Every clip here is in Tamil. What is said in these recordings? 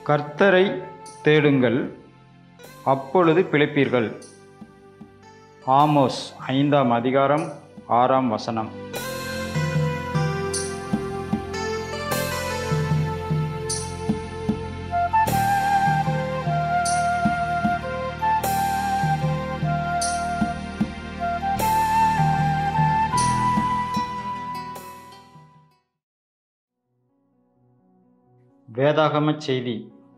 கர்த்தரை தேடுங்கள் அப்பொழுது பிழைப்பீர்கள் ஆமோஸ் ஐந்தாம் அதிகாரம் ஆறாம் வசனம் வேதாகம செய்தி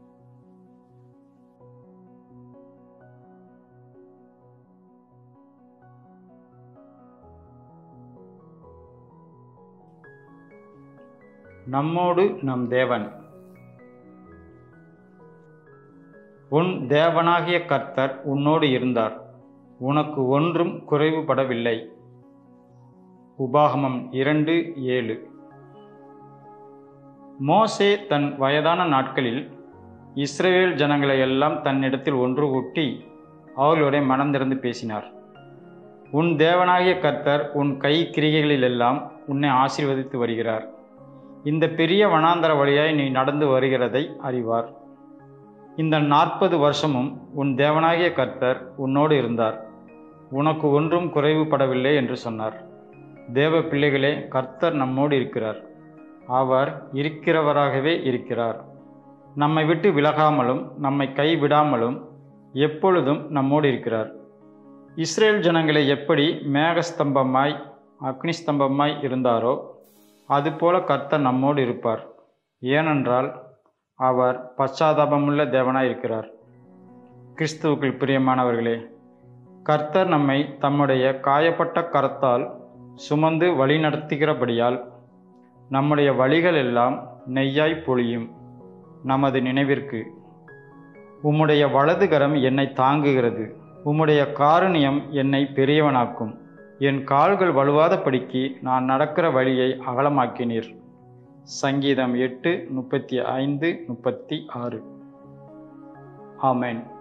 நம்மோடு நம் தேவன் உன் தேவனாகிய கர்த்தர் உன்னோடு இருந்தார் உனக்கு ஒன்றும் குறைவுபடவில்லை உபாகமம் இரண்டு ஏழு மோசே தன் வயதான நாட்களில் இஸ்ரவேல் ஜனங்களை எல்லாம் தன்னிடத்தில் ஒன்று கூட்டி அவர்களுடைய மனம் திறந்து பேசினார் உன் தேவனாகிய கர்த்தர் உன் கை கிரிகைகளிலெல்லாம் உன்னை ஆசீர்வதித்து வருகிறார் இந்த பெரிய வனாந்தர வழியாய் நீ நடந்து வருகிறதை அறிவார் இந்த நாற்பது வருஷமும் உன் தேவனாகிய கர்த்தர் உன்னோடு இருந்தார் உனக்கு ஒன்றும் குறைவுபடவில்லை என்று சொன்னார் தேவ பிள்ளைகளே கர்த்தர் நம்மோடு இருக்கிறார் அவர் இருக்கிறவராகவே இருக்கிறார் நம்மை விட்டு விலகாமலும் நம்மை கைவிடாமலும் எப்பொழுதும் நம்மோடு இருக்கிறார் இஸ்ரேல் ஜனங்களை எப்படி மேகஸ்தம்பமாய் அக்னிஸ்தம்பமாய் இருந்தாரோ அதுபோல கர்த்தர் நம்மோடு இருப்பார் ஏனென்றால் அவர் பச்சாதாபமுள்ள தேவனாய் இருக்கிறார் கிறிஸ்துவுக்குள் பிரியமானவர்களே கர்த்தர் நம்மை தம்முடைய காயப்பட்ட கரத்தால் சுமந்து வழிநடத்துகிறபடியால் நம்முடைய வழிகள் எல்லாம் நெய்யாய் பொழியும் நமது நினைவிற்கு உம்முடைய வலது கரம் என்னை தாங்குகிறது உம்முடைய காருண்யம் என்னை பெரியவனாக்கும் என் கால்கள் வலுவாதபடிக்கு நான் நடக்கிற வழியை அகலமாக்கினீர் சங்கீதம் எட்டு முப்பத்தி ஐந்து முப்பத்தி ஆறு ஆமேன்